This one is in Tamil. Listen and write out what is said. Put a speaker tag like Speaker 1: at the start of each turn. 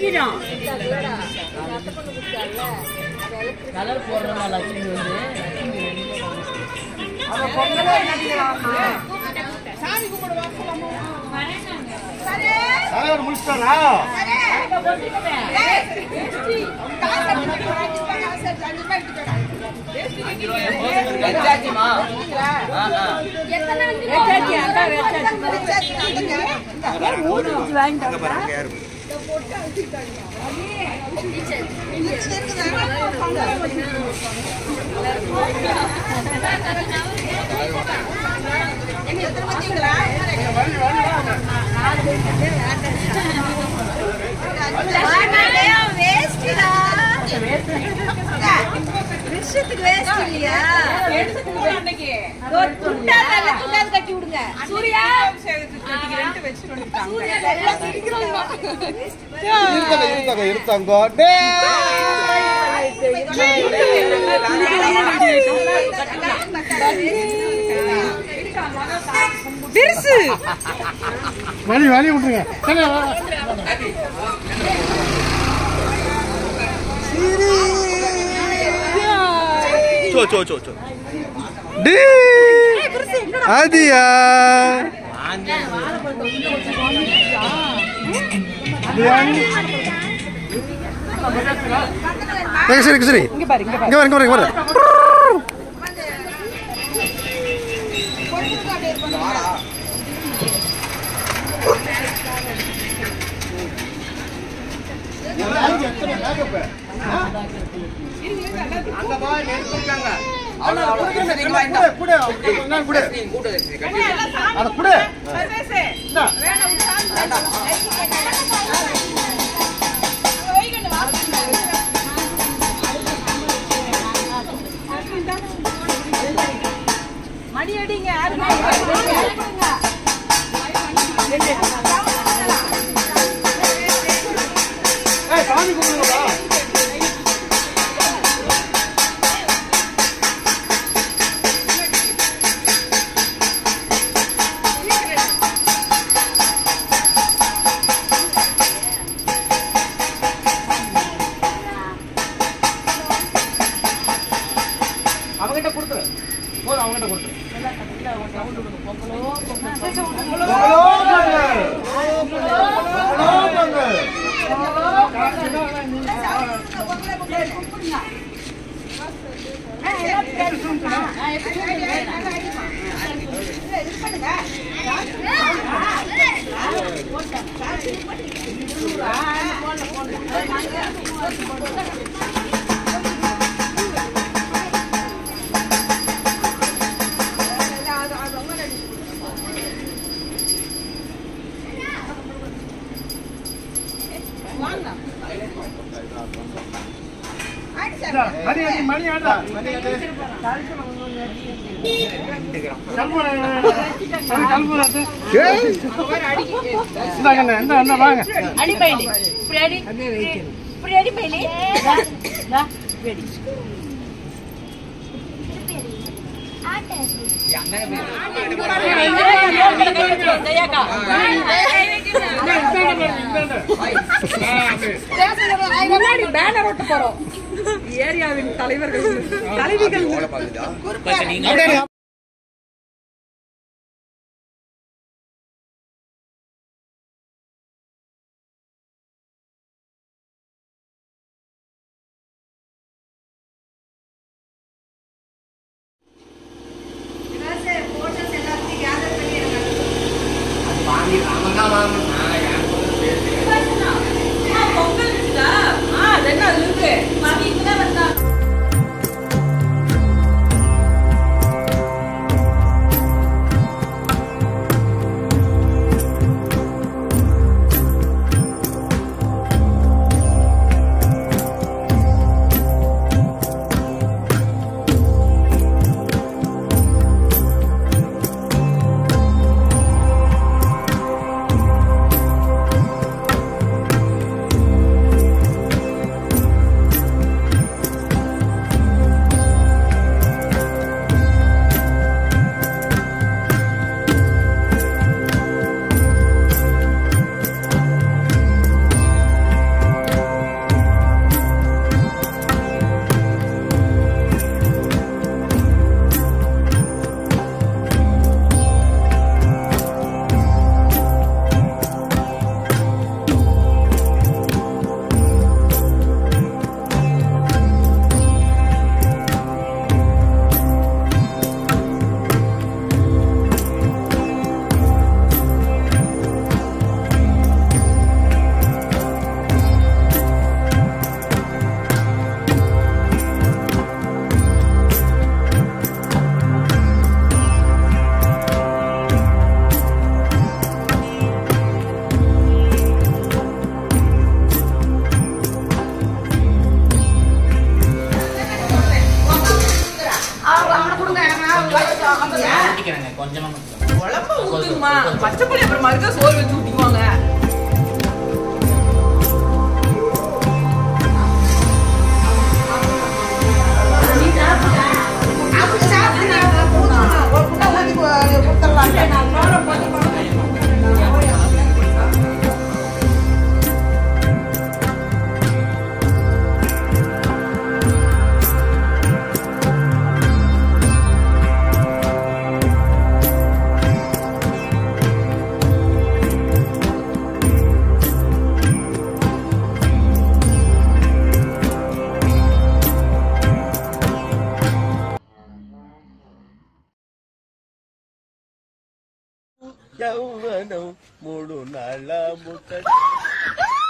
Speaker 1: அடிக்கிறோம்
Speaker 2: கலர் போடுறமா லட்சுமி வந்து
Speaker 3: தலைவர் முடிச்சிட்டாரா
Speaker 2: வச்சாச்சுமா ஆ ஆ
Speaker 1: வெச்சாச்சு அதான் வெச்சாச்சு ஊரு வச்சு வாங்கிட்டு வந்தா
Speaker 4: விஷயத்துக்கு வேஸ்ட் இல்லையா ஒரு துண்டா நல்ல துண்டாவது கட்டி விடுங்க சூர்யா சூர்யா நல்லா சிரிக்கிறோம்
Speaker 3: இருத்தங்க இருத்தங்க இருத்தங்க டே வழி வழி விட்டுருங்க சரி, வா, வா. சோ சோ சோ சோ டே ஆதியா எங்க சரி சரி இங்க பாரு இங்க பாரு இங்க பாரு இங்க பாரு
Speaker 4: மணி அடிங்க யாருமே
Speaker 3: சாமி கும்பிடுங்களா அவங்கிட்ட கொடுத்துரு போதும் அவங்கிட்ட கொடுத்துரு மணி அடி மணி ஆடா மணி ஆடு இந்தாங்க இந்த இந்த வாங்க
Speaker 1: அடி பையலி இப்படி அடி இப்படி அடி பையலி தா, தா, இப்படி அடி. தயாக்கா.
Speaker 4: முன்னாடி பேனர் ஒட்ட போறோம் ஏரியாவின் தலைவர்கள் தலைவிகள் பொங்கல் இருக்குதா ஆ அது என்ன அது இருக்கு மதியத்துல வந்தா
Speaker 2: ஊத்திக்கிறேங்க கொஞ்சமா ஊத்திக்கிறேன்.
Speaker 4: குழம்பு ஊத்துங்கம்மா பச்சை புளி அப்புறம் மறுக்க சோறு வச்சு ஊத்திக்குவாங்க
Speaker 5: యౌవనం మూడు నాళ్ళ ముట్టడి